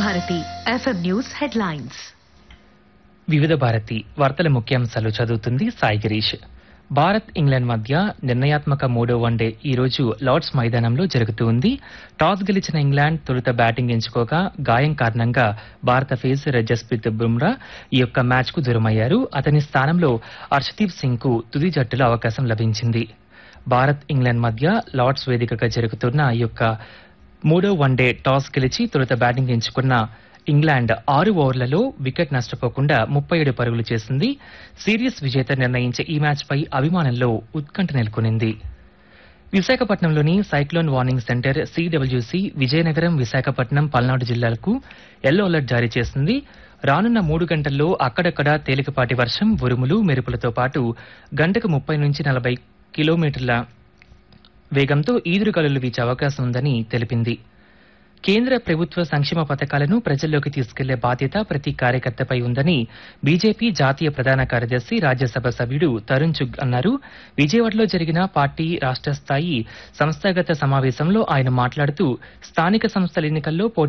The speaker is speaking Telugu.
భారతి ఎఫ్ఎం న్యూస్ హెడ్లైన్స్ వివిధ భారతి వార్తల ముఖ్యాంశాలు చదువుతుంది సాయి గిరీష్ భారత్ ఇంగ్లాండ్ మధ్య నిర్ణయాత్మక మూడో వన్డే ఈ రోజు లార్డ్స్ మైదానంలో జరుగుతుంది టాస్ గెలిచిన ఇంగ్లాండ్ తొలుత బ్యాటింగ్ ఎంచుకోగా గాయం కారణంగా భారత ఫేసర్ జస్ప్రీత్ బుమ్రా ఈ యొక్క మ్యాచ్ కు దూరమయ్యారు అతని స్థానంలో హర్షదీప్ సింగ్ కు తుది జట్టులో అవకాశం లభించింది భారత్ ఇంగ్లాండ్ మధ్య లార్డ్స్ వేదికగా జరుగుతున్న ఈ యొక్క మూడో వన్డే టాస్ గెలిచి తొలుత బ్యాటింగ్ ఎంచుకున్న ఇంగ్లాండ్ ఆరు ఓవర్లలో వికెట్ నష్టపోకుండా ముప్పై ఏడు పరుగులు చేసింది సిరీస్ విజేత నిర్ణయించే ఈ మ్యాచ్పై అభిమానంలో ఉత్కంఠ నెలకొనింది విశాఖపట్నంలోని cyclone warning centre CWC Vizianagaram Visakhapatnam Palnadu జిల్లాలకు ఎల్లో అలర్ట్ జారీ చేసింది రానున్న మూడు గంటల్లో అక్కడక్కడ తేలికపాటి వర్షం ఉరుములు మెరుపులతో పాటు గంటకు ముప్పై నుంచి నలభై కిలోమీటర్ల వేగంతో ఈదురుగాలులు వీచే అవకాశం ఉందని తెలిపింది కేంద్ర ప్రభుత్వ సంక్షేమ పథకాలను ప్రజల్లోకి తీసుకెళ్లే బాధ్యత ప్రతి కార్యకర్తపై ఉందని బీజేపీ జాతీయ ప్రధాన కార్యదర్శి రాజ్యసభ సభ్యుడు తరుణ్ చుగ్ అన్నారు విజయవాడలో జరిగిన పార్టీ రాష్ట్ర స్థాయి సంస్థాగత సమావేశంలో ఆయన మాట్లాడుతూ స్థానిక సంస్థల ఎన్నికల్లో పోటీ